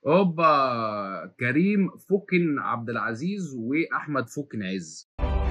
اوبا كريم فوكن عبد العزيز واحمد فوكن عز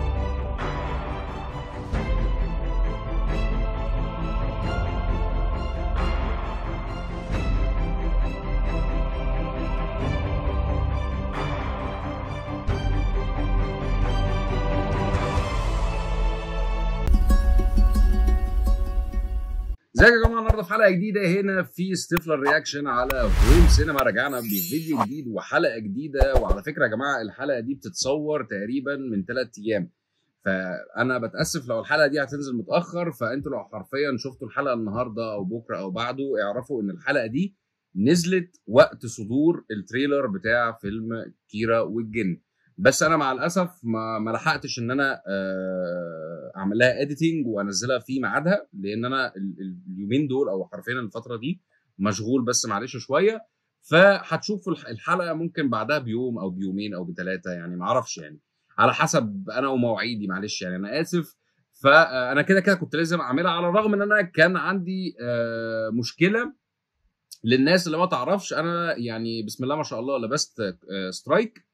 ازيك يا جماعه النهارده في حلقه جديده هنا في ستيفلر رياكشن على هوم سينما رجعنا بفيديو جديد وحلقه جديده وعلى فكره يا جماعه الحلقه دي بتتصور تقريبا من ثلاث ايام فانا بتاسف لو الحلقه دي هتنزل متاخر فانتوا لو حرفيا شفتوا الحلقه النهارده او بكره او بعده اعرفوا ان الحلقه دي نزلت وقت صدور التريلر بتاع فيلم كيرا والجن بس انا مع الاسف ما, ما لحقتش ان انا آه، اعمل لها اديتنج وانزلها في ميعادها لان انا ال- ال- اليومين دول او حرفيا الفتره دي مشغول بس معلش شويه فهتشوفوا الح- الحلقه ممكن بعدها بيوم او بيومين او بثلاثه يعني ما اعرفش يعني على حسب انا ومواعيدي معلش يعني انا اسف فانا كده كده كنت لازم اعملها على الرغم ان انا كان عندي آه، مشكله للناس اللي ما تعرفش انا يعني بسم الله ما شاء الله لبست آه، سترايك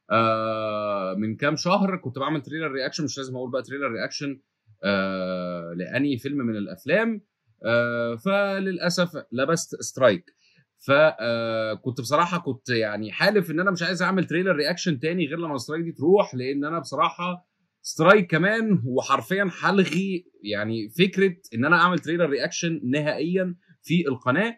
آه من كام شهر كنت بعمل تريلر رياكشن مش لازم اقول بقى تريلر رياكشن آه لاني فيلم من الافلام آه فللاسف لبست سترايك فكنت بصراحه كنت يعني حالف ان انا مش عايز اعمل تريلر رياكشن تاني غير لما السترايك دي تروح لان انا بصراحه سترايك كمان وحرفيا هلغي يعني فكره ان انا اعمل تريلر رياكشن نهائيا في القناه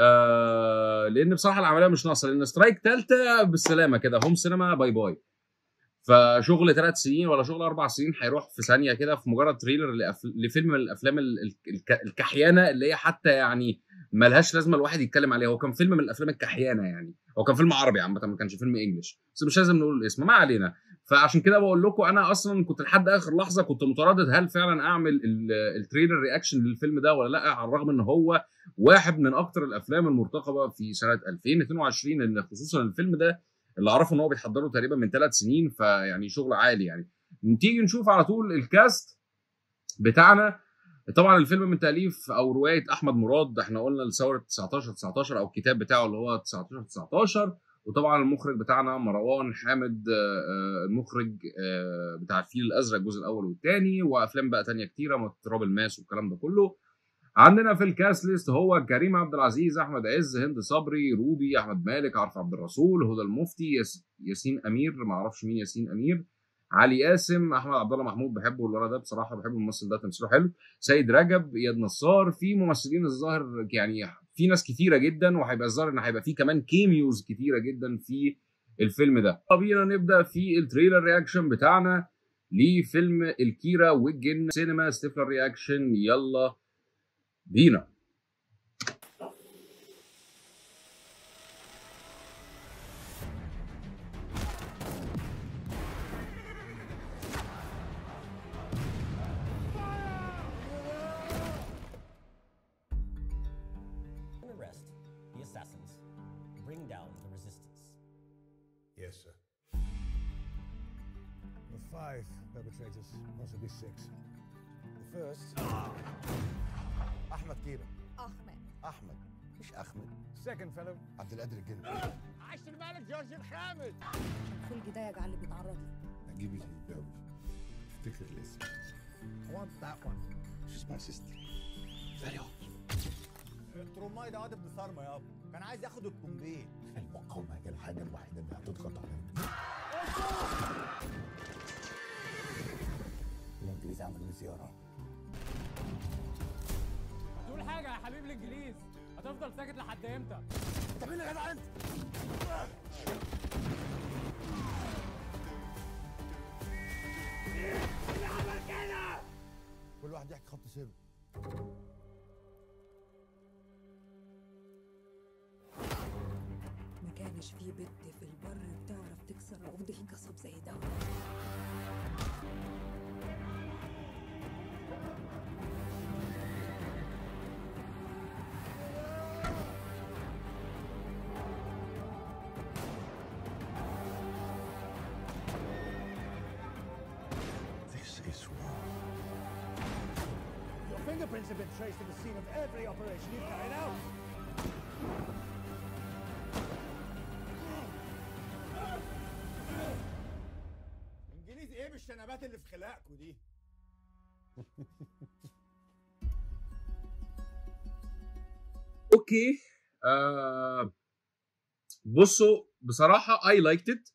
آه لان بصراحه العمليه مش ناقصه لان سترايك ثالثه بالسلامه كده هوم سينما باي باي فشغل ثلاث سنين ولا شغل اربع سنين هيروح في ثانيه كده في مجرد تريلر لأف- لفيلم من الافلام ال- ال- الك- الكحيانه اللي هي حتى يعني ملهاش لازمه الواحد يتكلم عليها هو كان فيلم من الافلام الكحيانه يعني هو كان فيلم عربي عامه ما كانش فيلم انجلش بس مش لازم نقول الاسم ما علينا فعشان كده بقول لكم انا اصلا كنت لحد اخر لحظه كنت متردد هل فعلا اعمل ال- التريلر رياكشن للفيلم ده ولا لا على الرغم ان هو واحد من اكتر الافلام المرتقبه في سنه 2022 ان خصوصا الفيلم ده اللي اعرفه ان هو بيتحضر له تقريبا من ثلاث سنين فيعني شغل عالي يعني نتيجي نشوف على طول الكاست بتاعنا طبعا الفيلم من تاليف او روايه احمد مراد احنا قلنا لثوره 19 19 او الكتاب بتاعه اللي هو 19 19 وطبعا المخرج بتاعنا مروان حامد آه، آه، المخرج آه، بتاع الفيل الازرق الجزء الاول والثاني وافلام بقى تانية كتيره تراب الماس والكلام ده كله عندنا في الكاست ليست هو كريم عبد العزيز احمد عز هند صبري روبي احمد مالك عارف عبد الرسول هدى المفتي ياس- ياسين امير ما اعرفش مين ياسين امير علي قاسم احمد عبد الله محمود بحبه الولد ده بصراحه بحب الممثل ده تمثيله حلو سيد رجب اياد نصار في ممثلين الظاهر يعني في ناس كتيره جدا وهيبقى الظاهر ان هيبقى في كمان كيميوز كتيره جدا في الفيلم ده بينا نبدا في التريلر رياكشن بتاعنا لفيلم الكيرة والجن سينما ستيفلر رياكشن يلا بينا arrest the assassins, bring down the resistance. Yes, sir. The five perpetrators, possibly six. The first. Ahmed Kira. أحمد Ahmed. مش أحمد. Second fellow. عبد القادر الجن. عاش الملك جورج الخامس الخلق ده يجعل اللي بيتعرض له نجيب الهلباوي. افتكر الاسم. I want that one. She's my sister. Very old. التروماي ده واد ابن صارمه يابا كان عايز ياخد الكومبين المقاومة هي الحاجة الوحيدة اللي هتضغط علينا. الإنجليز عملوا زيارة. تقول حاجة يا حبيب الإنجليز هتفضل ساكت لحد إمتى؟ طب مين يا جدع أنت؟ كل واحد يحكي خط سيره. ما كانش في بنت في البر بتعرف تكسر عقد القصب زي ده This is war. Your fingerprints have been traced at the scene of every operation you've carried out. الشنبات اللي في خلاقكوا دي اوكي آه بصوا بصراحه اي لايكت ات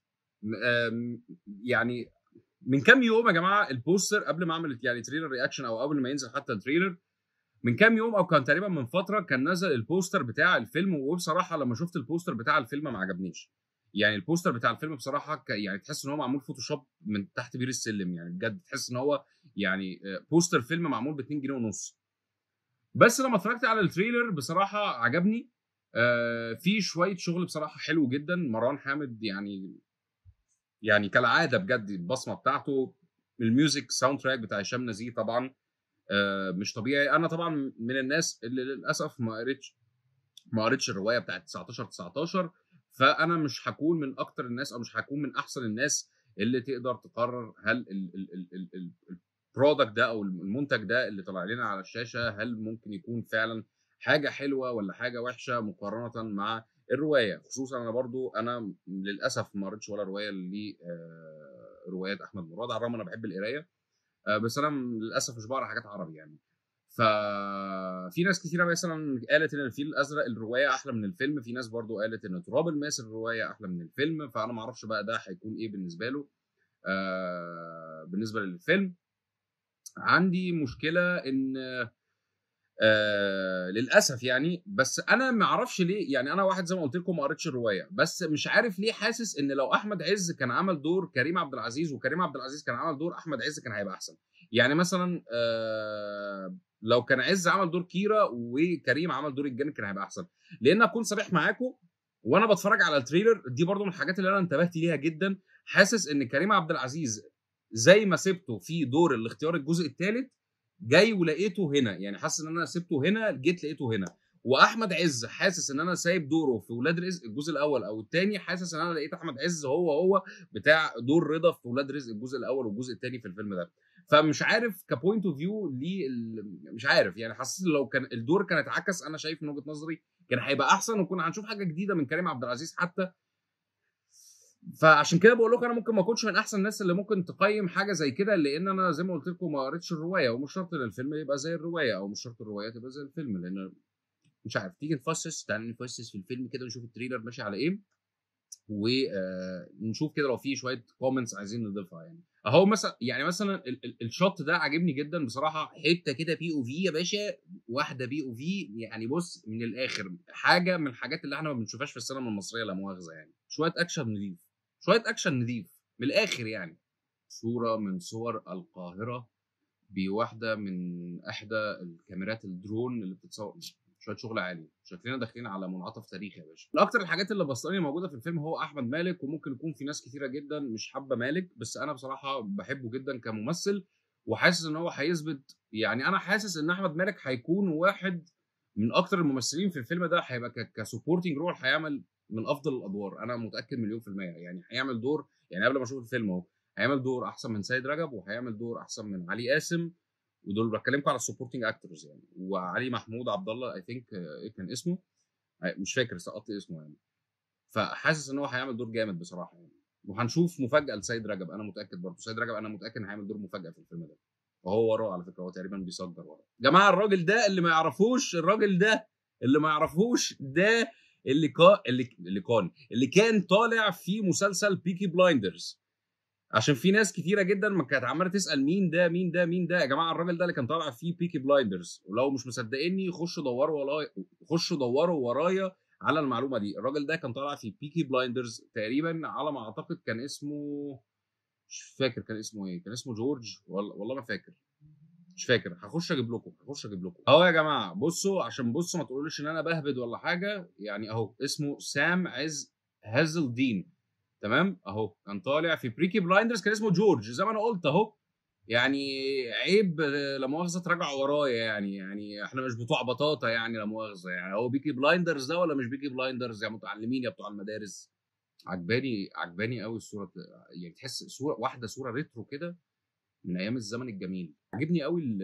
يعني من كام يوم يا جماعه البوستر قبل ما اعمل يعني تريلر رياكشن او قبل ما ينزل حتى التريلر من كام يوم او كان تقريبا من فتره كان نزل البوستر بتاع الفيلم وبصراحه لما شفت البوستر بتاع الفيلم ما عجبنيش يعني البوستر بتاع الفيلم بصراحه ك... يعني تحس ان هو معمول فوتوشوب من تحت بير السلم يعني بجد تحس ان هو يعني آه، بوستر فيلم معمول ب 2 جنيه ونص بس لما اتفرجت على التريلر بصراحه عجبني آه في شويه شغل بصراحه حلو جدا مروان حامد يعني يعني كالعاده بجد البصمه بتاعته الميوزك ساوند تراك بتاع هشام نزيه طبعا آه مش طبيعي انا طبعا من الناس اللي للاسف ما قريتش ما قريتش الروايه بتاعت 19 19 فانا مش هكون من اكتر الناس او مش هكون من احسن الناس اللي تقدر تقرر هل البرودكت ده او المنتج ده اللي طلع لنا على الشاشه هل ممكن يكون فعلا حاجه حلوه ولا حاجه وحشه مقارنه مع الروايه خصوصا انا برضو انا للاسف ما قريتش ولا روايه لروايات احمد مراد على الرغم انا بحب القرايه آه، بس انا للاسف مش بقرا حاجات عربي يعني ففي ناس كتيرة مثلا قالت ان الفيل الازرق الروايه احلى من الفيلم في ناس برضو قالت ان تراب الماس الروايه احلى من الفيلم فانا ما اعرفش بقى ده هيكون ايه بالنسبه له آه بالنسبه للفيلم عندي مشكله ان آه للاسف يعني بس انا ما اعرفش ليه يعني انا واحد زي ما قلت لكم ما قريتش الروايه بس مش عارف ليه حاسس ان لو احمد عز كان عمل دور كريم عبد العزيز وكريم عبد العزيز كان عمل دور احمد عز كان هيبقى احسن يعني مثلا آه لو كان عز عمل دور كيرا وكريم عمل دور الجن كان هيبقى احسن لان اكون صريح معاكم وانا بتفرج على التريلر دي برضو من الحاجات اللي انا انتبهت ليها جدا حاسس ان كريم عبد العزيز زي ما سبته في دور الاختيار الجزء الثالث جاي ولقيته هنا يعني حاسس ان انا سبته هنا جيت لقيته هنا واحمد عز حاسس ان انا سايب دوره في ولاد رزق الجزء الاول او الثاني حاسس ان انا لقيت احمد عز هو هو بتاع دور رضا في ولاد رزق الجزء الاول والجزء الثاني في الفيلم ده فمش عارف كبوينت اوف فيو ليه مش عارف يعني حاسس لو كان الدور كان اتعكس انا شايف من وجهه نظري كان هيبقى احسن وكنا هنشوف حاجه جديده من كريم عبد العزيز حتى فعشان كده بقول لكم انا ممكن ما اكونش من احسن الناس اللي ممكن تقيم حاجه زي كده لان انا زي ما قلت لكم ما قريتش الروايه ومش شرط ان الفيلم يبقى زي الروايه او مش شرط الروايه تبقى زي الفيلم لان مش عارف تيجي نفصص تعالى نفصص في الفيلم كده ونشوف التريلر ماشي على ايه ونشوف كده لو في شويه كومنتس عايزين نضيفها يعني اهو مثلا يعني مثلا ال- ال- الشوت ده عاجبني جدا بصراحه حته كده بي او في يا باشا واحده بي او في يعني بص من الاخر حاجه من الحاجات اللي احنا ما بنشوفهاش في السينما المصريه لا مؤاخذه يعني شويه اكشن نظيف شويه اكشن نظيف من الاخر يعني صوره من صور القاهره بواحده من احدى الكاميرات الدرون اللي بتتصور شويه شغل عالي شكلنا داخلين على منعطف تاريخي يا باشا من اكتر الحاجات اللي بسطاني موجوده في الفيلم هو احمد مالك وممكن يكون في ناس كتيره جدا مش حابه مالك بس انا بصراحه بحبه جدا كممثل وحاسس ان هو هيثبت يعني انا حاسس ان احمد مالك هيكون واحد من اكتر الممثلين في الفيلم ده هيبقى كسبورتنج رول هيعمل من افضل الادوار انا متاكد مليون في الميه يعني هيعمل دور يعني قبل ما اشوف الفيلم اهو هيعمل دور احسن من سيد رجب وهيعمل دور احسن من علي قاسم ودول بتكلمكم على السبورتنج اكتورز يعني وعلي محمود عبد الله اي ثينك ايه كان اسمه مش فاكر سقطت اسمه يعني فحاسس ان هو هيعمل دور جامد بصراحه يعني وهنشوف مفاجاه لسيد رجب انا متاكد برضه سيد رجب انا متاكد ان هيعمل دور مفاجاه في الفيلم ده وهو وراه على فكره هو تقريبا بيصدر وراه جماعه الراجل ده اللي ما يعرفوش الراجل ده اللي ما يعرفوش ده اللي كان اللي اللي كان اللي كان طالع في مسلسل بيكي بلايندرز عشان في ناس كتيره جدا ما كانت عماله تسال مين ده مين ده مين ده يا جماعه الراجل ده اللي كان طالع فيه بيكي بلايندرز ولو مش مصدقيني خشوا دوروا ورايا خشوا دوروا ورايا على المعلومه دي الراجل ده كان طالع في بيكي بلايندرز تقريبا على ما اعتقد كان اسمه مش فاكر كان اسمه ايه كان اسمه جورج والله والله ما فاكر مش فاكر هخش اجيب لكم هخش اجيب لكم اهو يا جماعه بصوا عشان بصوا ما تقولوش ان انا بهبد ولا حاجه يعني اهو اسمه سام عز هازل دين تمام اهو كان طالع في بريكي بلايندرز كان اسمه جورج زي ما انا قلت اهو يعني عيب لا مؤاخذه تراجعوا ورايا يعني يعني احنا مش بتوع بطاطا يعني لا مؤاخذه يعني هو بيكي بلايندرز ده ولا مش بيكي بلايندرز يا متعلمين يا بتوع المدارس عجباني عجباني قوي الصوره يعني تحس صوره واحده صوره ريترو كده من ايام الزمن الجميل عجبني قوي ال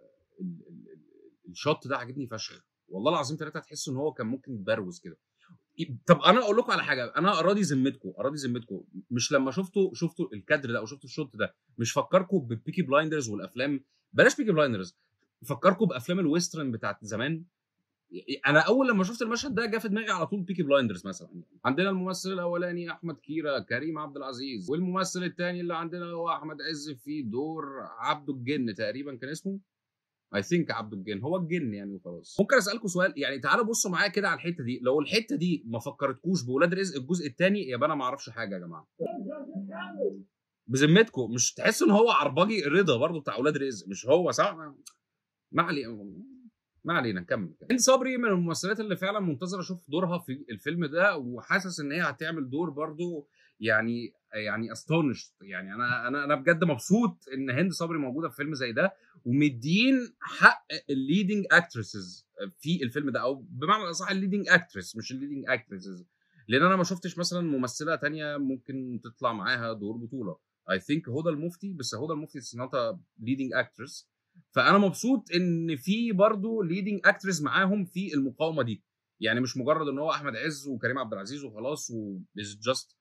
ال- ال- الشوت ده عجبني فشخ والله العظيم ثلاثه تحس ان هو كان ممكن يتبروز كده طب انا اقول لكم على حاجه انا اراضي ذمتكم اراضي ذمتكم مش لما شفتوا شفتوا الكادر ده او شفتوا الشوت ده مش فكركم ببيكي بلايندرز والافلام بلاش بيكي بلايندرز فكركم بافلام الويسترن بتاعت زمان انا اول لما شفت المشهد ده جه في دماغي على طول بيكي بلايندرز مثلا عندنا الممثل الاولاني احمد كيرا كريم عبد العزيز والممثل الثاني اللي عندنا هو احمد عز في دور عبده الجن تقريبا كان اسمه اي ثينك عبده الجن هو الجن يعني وخلاص ممكن اسالكم سؤال يعني تعالوا بصوا معايا كده على الحته دي لو الحته دي ما فكرتكوش بولاد رزق الجزء الثاني يبقى انا ما اعرفش حاجه يا جماعه بذمتكم مش تحسوا ان هو عربجي رضا برضه بتاع اولاد رزق مش هو صح ما علينا ما علينا نكمل هند صبري من الممثلات اللي فعلا منتظر اشوف دورها في الفيلم ده وحاسس ان هي هتعمل دور برضو يعني يعني استونش يعني انا انا انا بجد مبسوط ان هند صبري موجوده في فيلم زي ده ومدين حق الليدنج اكترسز في الفيلم ده او بمعنى الاصح الليدنج اكترس مش الليدنج اكترسز لان انا ما شفتش مثلا ممثله تانية ممكن تطلع معاها دور بطوله اي ثينك هدى المفتي بس هدى المفتي اتس نوت ليدنج اكترس فانا مبسوط ان في برضه ليدنج اكترس معاهم في المقاومه دي يعني مش مجرد ان هو احمد عز وكريم عبد العزيز وخلاص و جاست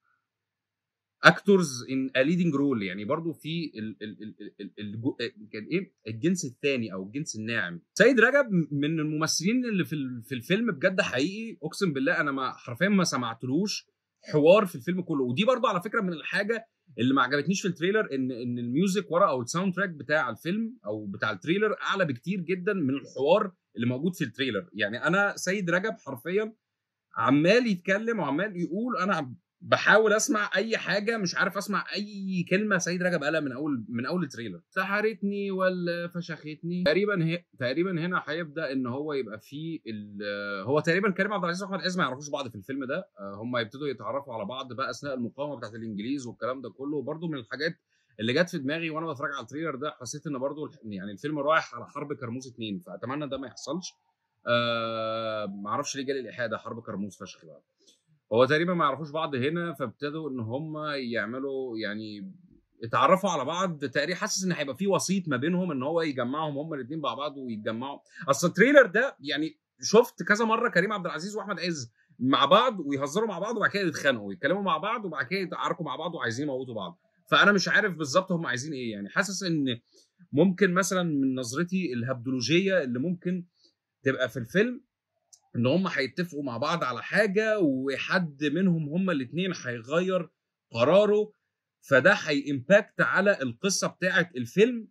اكتورز ان ا ليدنج رول يعني برضو في ال ال ال ال ال كان ايه الجنس الثاني او الجنس الناعم سيد رجب من الممثلين اللي في ال- في الفيلم بجد حقيقي اقسم بالله انا ما حرفيا ما سمعتلوش حوار في الفيلم كله ودي برضو على فكره من الحاجه اللي ما عجبتنيش في التريلر ان ان الميوزك ورا او الساوند تراك بتاع الفيلم او بتاع التريلر اعلى بكتير جدا من الحوار اللي موجود في التريلر يعني انا سيد رجب حرفيا عمال يتكلم وعمال يقول انا بحاول اسمع اي حاجه مش عارف اسمع اي كلمه سيد رجب قالها من اول من اول التريلر سحرتني ولا فشختني تقريبا هي تقريبا هنا هيبدا ان هو يبقى فيه ال- هو تقريبا كريم عبد العزيز واحمد عز ما يعرفوش بعض في الفيلم ده آه، هم يبتدوا يتعرفوا على بعض بقى اثناء المقاومه بتاعت الانجليز والكلام ده كله وبرده من الحاجات اللي جت في دماغي وانا بتفرج على التريلر ده حسيت ان برضو الح- يعني الفيلم رايح على حرب كرموز اتنين فاتمنى ده ما يحصلش آه ما اعرفش ليه جالي الايحاء ده حرب كرموز فشخ بقى هو تقريبا ما يعرفوش بعض هنا فابتدوا ان هم يعملوا يعني اتعرفوا على بعض تقريبا حاسس ان هيبقى في وسيط ما بينهم ان هو يجمعهم هم الاثنين مع بعض ويتجمعوا اصل التريلر ده يعني شفت كذا مره كريم عبد العزيز واحمد عز مع بعض ويهزروا مع بعض وبعد كده يتخانقوا ويتكلموا مع بعض وبعد كده يتعاركوا مع بعض وعايزين يموتوا بعض فانا مش عارف بالظبط هم عايزين ايه يعني حاسس ان ممكن مثلا من نظرتي الهبدولوجيه اللي ممكن تبقى في الفيلم ان هم هيتفقوا مع بعض على حاجه وحد منهم هم الاثنين هيغير قراره فده هيمباكت على القصه بتاعه الفيلم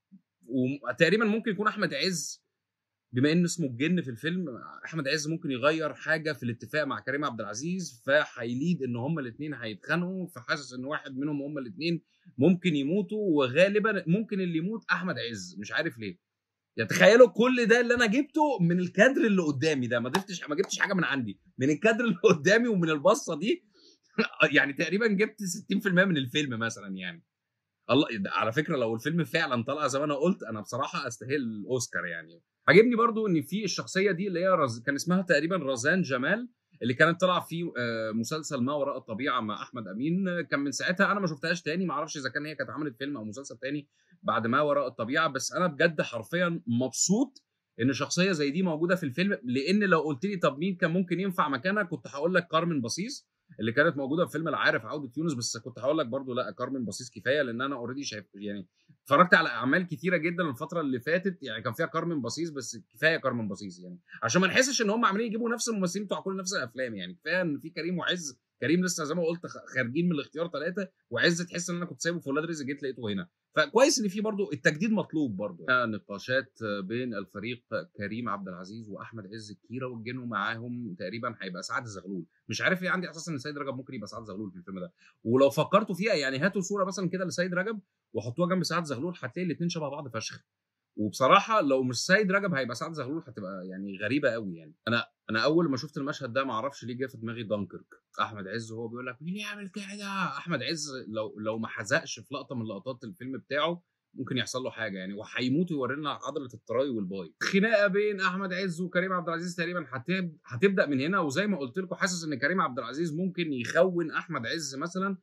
وتقريبا ممكن يكون احمد عز بما ان اسمه الجن في الفيلم احمد عز ممكن يغير حاجه في الاتفاق مع كريم عبد العزيز فهيليد ان هما الاثنين هيتخانقوا فحاسس ان واحد منهم هما الاثنين ممكن يموتوا وغالبا ممكن اللي يموت احمد عز مش عارف ليه يعني تخيلوا كل ده اللي انا جبته من الكادر اللي قدامي ده ما ضفتش ما جبتش حاجه من عندي من الكادر اللي قدامي ومن البصه دي يعني تقريبا جبت 60% من الفيلم مثلا يعني الله ده على فكره لو الفيلم فعلا طلع زي ما انا قلت انا بصراحه استاهل الاوسكار يعني عجبني برضو ان في الشخصيه دي اللي هي رز... كان اسمها تقريبا رزان جمال اللي كانت طالعه في آه، مسلسل ما وراء الطبيعه مع احمد امين آه، كان من ساعتها انا ما شفتهاش تاني ما اعرفش اذا كان هي كانت عملت فيلم او مسلسل تاني بعد ما وراء الطبيعه بس انا بجد حرفيا مبسوط ان شخصيه زي دي موجوده في الفيلم لان لو قلت لي طب مين كان ممكن ينفع مكانها كنت هقول لك كارمن بصيص اللي كانت موجوده في فيلم العارف عوده يونس بس كنت هقول لك برضو لا كارمن بصيص كفايه لان انا اوريدي شايف يعني اتفرجت على اعمال كتيره جدا الفتره اللي فاتت يعني كان فيها كارمن بصيص بس كفايه كارمن بصيص يعني عشان ما نحسش ان هم عاملين يجيبوا نفس الممثلين بتوع كل نفس الافلام يعني كفايه ان في كريم وعز كريم لسه زي ما قلت خ- خارجين من الاختيار ثلاثه وعز تحس ان انا كنت سايبه في ولاد رزق جيت لقيته هنا فكويس ان في برضو التجديد مطلوب برضو نقاشات بين الفريق كريم عبد العزيز واحمد عز كيرة والجن ومعاهم تقريبا هيبقى سعد زغلول مش عارف ليه عندي احساس ان سيد رجب ممكن يبقى سعد زغلول في الفيلم ده ولو فكرتوا فيها يعني هاتوا صوره مثلا كده لسيد رجب وحطوها جنب سعد زغلول هتلاقي الاثنين شبه بعض فشخ وبصراحه لو مش سيد رجب هيبقى سعد زغلول هتبقى يعني غريبه قوي يعني انا انا اول ما شفت المشهد ده ما اعرفش ليه جه في دماغي دانكرك احمد عز وهو بيقول لك مين يعمل كده احمد عز لو لو ما حزقش في لقطه من لقطات الفيلم بتاعه ممكن يحصل له حاجه يعني وهيموت ويوري لنا عضله التراي والباي خناقه بين احمد عز وكريم عبد العزيز تقريبا هتب... هتبدا من هنا وزي ما قلت لكم حاسس ان كريم عبد العزيز ممكن يخون احمد عز مثلا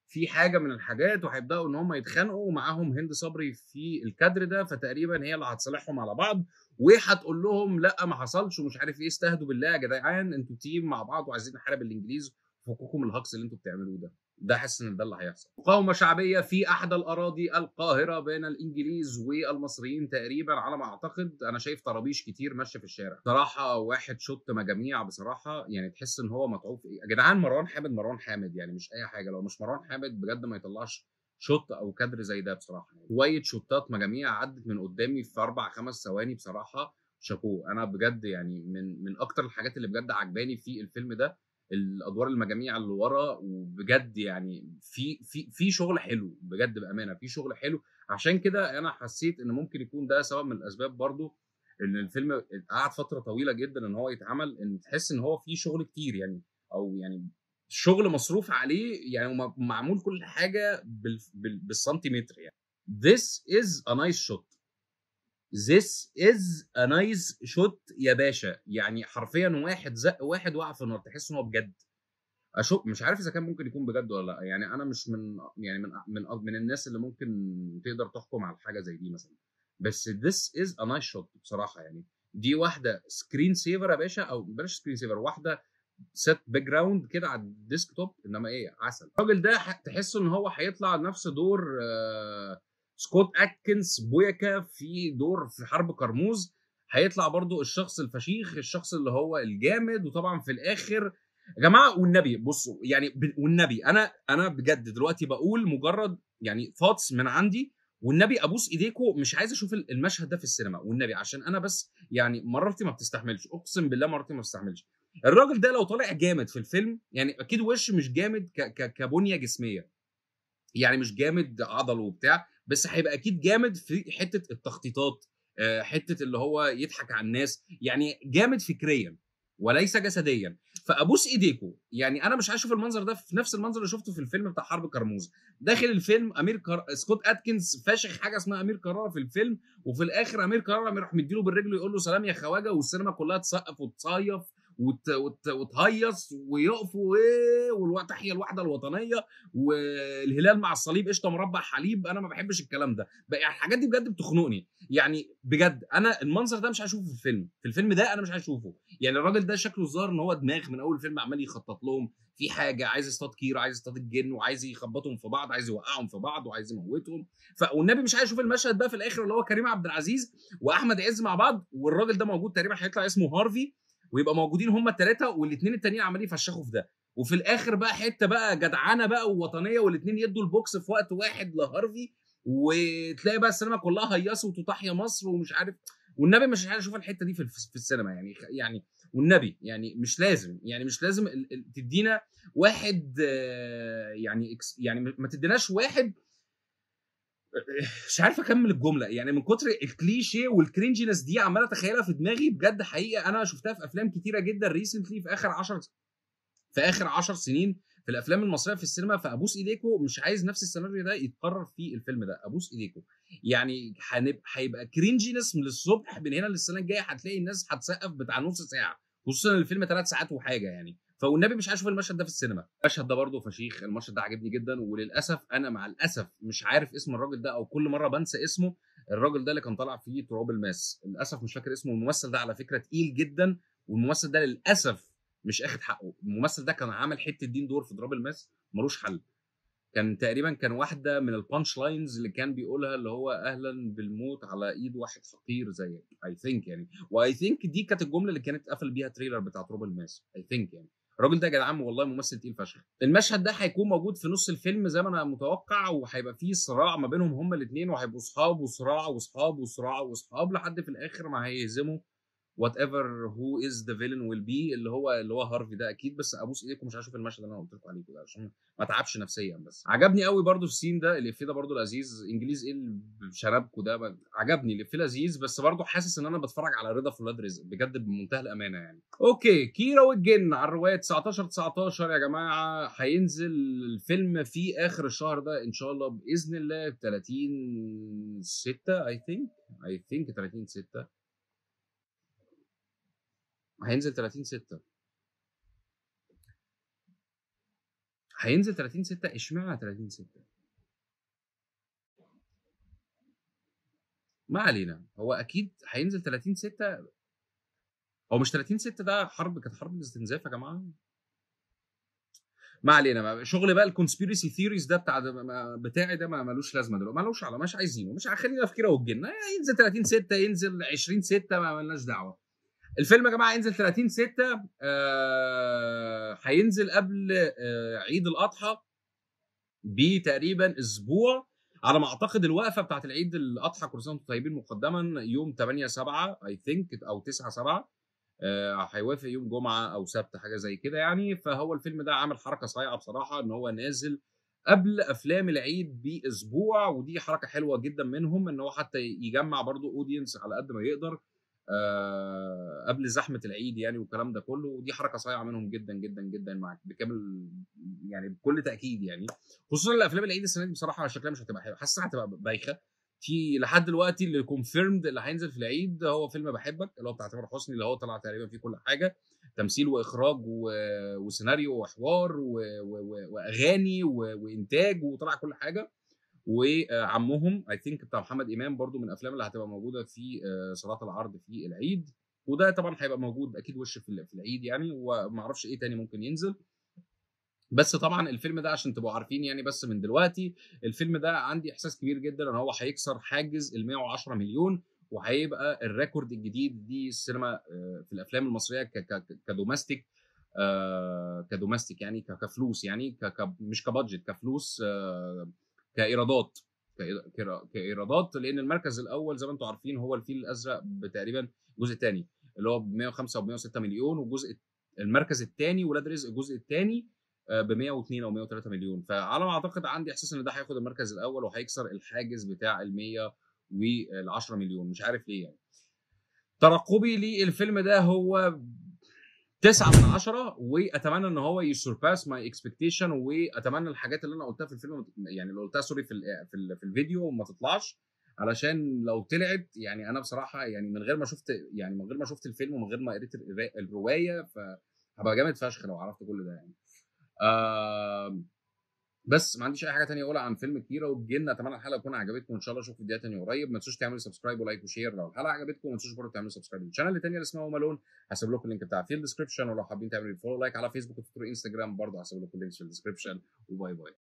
في حاجه من الحاجات وهيبداوا ان هم يتخانقوا ومعاهم هند صبري في الكادر ده فتقريبا هي اللي هتصالحهم على بعض وهتقول لهم لا ما حصلش ومش عارف ايه استهدوا بالله يا جدعان انتوا تيم مع بعض وعايزين نحارب الانجليز فكوكم من الهجص اللي انتوا بتعملوه ده ده حاسس ان ده اللي هيحصل مقاومه شعبيه في احدى الاراضي القاهره بين الانجليز والمصريين تقريبا على ما اعتقد انا شايف طرابيش كتير ماشيه في الشارع صراحه واحد شط مجاميع بصراحه يعني تحس ان هو متعوب ايه يا جدعان مروان حامد مروان حامد يعني مش اي حاجه لو مش مروان حامد بجد ما يطلعش شوت او كادر زي ده بصراحه يعني شويه شوتات مجاميع عدت من قدامي في اربع خمس ثواني بصراحه شابوه انا بجد يعني من من اكتر الحاجات اللي بجد عجباني في الفيلم ده الادوار المجاميع اللي ورا وبجد يعني في في في شغل حلو بجد بامانه في شغل حلو عشان كده انا حسيت ان ممكن يكون ده سبب من الاسباب برضو ان الفيلم قعد فتره طويله جدا ان هو يتعمل ان تحس ان هو فيه شغل كتير يعني او يعني شغل مصروف عليه يعني وم- معمول كل حاجه بال بال بالسنتيمتر يعني This is a nice shot This is a nice shot يا باشا يعني حرفيا واحد زق واحد وقع في النار تحس ان هو بجد اشوف مش عارف اذا كان ممكن يكون بجد ولا لا يعني انا مش من يعني من من من الناس اللي ممكن تقدر تحكم على حاجه زي دي مثلا بس this is a nice shot بصراحه يعني دي واحده سكرين سيفر يا باشا او بلاش سكرين سيفر واحده سيت باك جراوند كده على الديسك توب انما ايه عسل الراجل ده ح- تحس ان هو هيطلع نفس دور آه سكوت اتكنز بويكا في دور في حرب كرموز هيطلع برضو الشخص الفشيخ الشخص اللي هو الجامد وطبعا في الاخر يا جماعه والنبي بصوا يعني ب- والنبي انا انا بجد دلوقتي بقول مجرد يعني ثوتس من عندي والنبي ابوس ايديكم مش عايز اشوف المشهد ده في السينما والنبي عشان انا بس يعني مرتي ما بتستحملش اقسم بالله مرتي ما بتستحملش الراجل ده لو طالع جامد في الفيلم يعني اكيد وش مش جامد ك- ك- كبنيه جسميه يعني مش جامد عضل وبتاع بس هيبقى اكيد جامد في حته التخطيطات آه، حته اللي هو يضحك على الناس يعني جامد فكريا وليس جسديا فابوس ايديكم يعني انا مش عايز اشوف المنظر ده في نفس المنظر اللي شفته في الفيلم بتاع حرب كرموز داخل الفيلم امير كر... سكوت اتكنز فاشخ حاجه اسمها امير كرارة في الفيلم وفي الاخر امير كرارة يروح مديله بالرجل ويقول له سلام يا خواجه والسينما كلها تسقف وتصيف وت... وت... وتهيص ويقفوا ايه والوقت تحيه الوحده الوطنيه والهلال مع الصليب قشطه مربع حليب انا ما بحبش الكلام ده بقى يعني الحاجات دي بجد بتخنقني يعني بجد انا المنظر ده مش هشوفه في الفيلم في الفيلم ده انا مش هشوفه يعني الراجل ده شكله الظاهر ان هو دماغ من اول الفيلم عمال يخطط لهم في حاجه عايز يصطاد كير عايز يصطاد الجن وعايز يخبطهم في بعض عايز يوقعهم في بعض وعايز يموتهم ف والنبي مش عايز اشوف المشهد بقى في الاخر اللي هو كريم عبد العزيز واحمد عز مع بعض والراجل ده موجود تقريبا هيطلع اسمه هارفي ويبقى موجودين هم الثلاثه والاثنين التانيين عمالين يفشخوا في ده وفي الاخر بقى حته بقى جدعانه بقى ووطنيه والاثنين يدوا البوكس في وقت واحد لهارفي وتلاقي بقى السينما كلها هيصوا وتحيا مصر ومش عارف والنبي مش عايز اشوف الحته دي في في السينما يعني يعني والنبي يعني مش لازم يعني مش لازم ال- ال- تدينا واحد آه، يعني إكس- يعني ما تديناش واحد مش عارف اكمل الجمله يعني من كتر الكليشيه والكرينجينس دي عمال اتخيلها في دماغي بجد حقيقه انا شفتها في افلام كتيره جدا ريسنتلي في اخر 10 في اخر 10 سنين في الافلام المصريه في السينما فابوس ايديكو مش عايز نفس السيناريو ده يتكرر في الفيلم ده ابوس ايديكو يعني هنبقى هيبقى كرينجينس من الصبح من هنا للسنه الجايه هتلاقي الناس هتسقف بتاع نص ساعه خصوصا إن الفيلم ثلاث ساعات وحاجه يعني فوالنبي مش عايز اشوف المشهد ده في السينما المشهد ده برضه فشيخ المشهد ده عاجبني جدا وللاسف انا مع الاسف مش عارف اسم الراجل ده او كل مره بنسى اسمه الراجل ده اللي كان طالع فيه تراب الماس للاسف مش فاكر اسمه الممثل ده على فكره تقيل جدا والممثل ده للاسف مش اخد حقه الممثل ده كان عامل حته دين دور في تراب الماس ملوش حل كان تقريبا كان واحده من البانش لاينز اللي كان بيقولها اللي هو اهلا بالموت على ايد واحد فقير زيك اي ثينك يعني واي ثينك دي كانت الجمله اللي كانت قفل بيها تريلر بتاع تراب الماس اي ثينك يعني الراجل ده يا جدعان والله ممثل تقيل فشخ المشهد ده هيكون موجود في نص الفيلم زي ما انا متوقع وهيبقى فيه صراع ما بينهم هما الاثنين وهيبقوا صحاب وصراع وصحاب وصراع وصحاب لحد في الاخر ما هيهزموا وات ايفر هو از ذا فيلن ويل بي اللي هو اللي هو هارفي ده اكيد بس ابوس ايديكم مش هشوف المشهد اللي انا قلت لكم عليه كده عشان ما اتعبش نفسيا بس عجبني قوي برضو السين ده الافيه ده برضو لذيذ انجليز ايه اللي بشنبكوا ده ب- عجبني الافيه لذيذ بس برضو حاسس ان انا بتفرج على رضا في ولاد رزق بجد بمنتهى الامانه يعني اوكي كيرا والجن على الروايه 19 19 يا جماعه هينزل الفيلم في اخر الشهر ده ان شاء الله باذن الله 30 6 اي ثينك اي ثينك 30 6 هينزل 30 6 هينزل 30 6 اشمعنى 30 6 ما علينا هو اكيد هينزل 30 6 هو مش 30 6 ده حرب كانت حرب الاستنزاف يا جماعه ما علينا ما- شغل بقى الكونسبيرسي ثيوريز ده بتاع ده ما- بتاعي ده ما ملوش لازمه دلوقتي ملوش على مش عايزينه مش خلينا في كيره والجن ينزل 30 6 ينزل 20 6 ما ملناش دعوه الفيلم يا جماعه ينزل 30 6 آه هينزل قبل آه عيد الاضحى بتقريبا اسبوع على ما اعتقد الوقفه بتاعت العيد الاضحى كل سنه وانتم طيبين مقدما يوم 8 7 اي ثينك او 9 7 آه، هيوافق يوم جمعه او سبت حاجه زي كده يعني فهو الفيلم ده عامل حركه صايعه بصراحه ان هو نازل قبل افلام العيد باسبوع ودي حركه حلوه جدا منهم ان هو حتى يجمع برضو اودينس على قد ما يقدر آه، قبل زحمه العيد يعني والكلام ده كله ودي حركه صايعه منهم جدا جدا جدا معاك بكامل يعني بكل تاكيد يعني خصوصا الافلام العيد السنه دي بصراحه شكلها مش هتبقى حلوه حاسسها هتبقى بايخه في لحد دلوقتي اللي كونفيرمد اللي هينزل في العيد هو فيلم بحبك اللي هو بتاع تامر حسني اللي هو طلع تقريبا فيه كل حاجه تمثيل واخراج و... وسيناريو وحوار و... و... و... واغاني و... وانتاج وطلع كل حاجه وعمهم اي ثينك بتاع محمد امام برضو من الافلام اللي هتبقى موجوده في آه، صلاه العرض في العيد وده طبعا هيبقى موجود اكيد وش في ال- في العيد يعني وما اعرفش ايه تاني ممكن ينزل بس طبعا الفيلم ده عشان تبقوا عارفين يعني بس من دلوقتي الفيلم ده عندي احساس كبير جدا ان هو هيكسر حاجز ال 110 مليون وهيبقى الريكورد الجديد دي السينما آه، في الافلام المصريه ك- ك- كدوماستيك آه، كدوماستيك يعني ك- كفلوس يعني ك- ك- مش كبادجت كفلوس آه، كايرادات كإيرا- كإيرا- كايرادات لان المركز الاول زي ما انتم عارفين هو الفيل الازرق بتقريبا الجزء الثاني اللي هو ب 105 و 106 مليون والجزء المركز الثاني ولاد رزق الجزء الثاني ب 102 او 103 مليون فعلى ما اعتقد عندي احساس ان ده هياخد المركز الاول وهيكسر الحاجز بتاع ال 100 وال 10 مليون مش عارف ليه يعني ترقبي للفيلم ده هو تسعة من عشرة واتمنى ان هو يسرباس ماي اكسبكتيشن واتمنى الحاجات اللي انا قلتها في الفيلم يعني اللي قلتها سوري في ال في, ال في الفيديو ما تطلعش علشان لو طلعت يعني انا بصراحه يعني من غير ما شفت يعني من غير ما شفت الفيلم ومن غير ما قريت الروا- الروايه فهبقى جامد فشخ لو عرفت كل ده يعني آه بس ما عنديش اي حاجه تانية اقولها عن فيلم كيرة والجن اتمنى الحلقه تكون عجبتكم وان شاء الله اشوفكم فيديوهات تانية قريب ما تنسوش تعملوا سبسكرايب ولايك وشير لو الحلقه عجبتكم وما تنسوش برضه تعملوا سبسكرايب للشانل التانية اللي اسمها مالون هسيب لكم اللينك بتاع في الديسكربشن ولو حابين تعملوا فولو لايك على فيسبوك وتويتر وانستجرام برضه هسيب لكم اللينكس في الديسكربشن وباي باي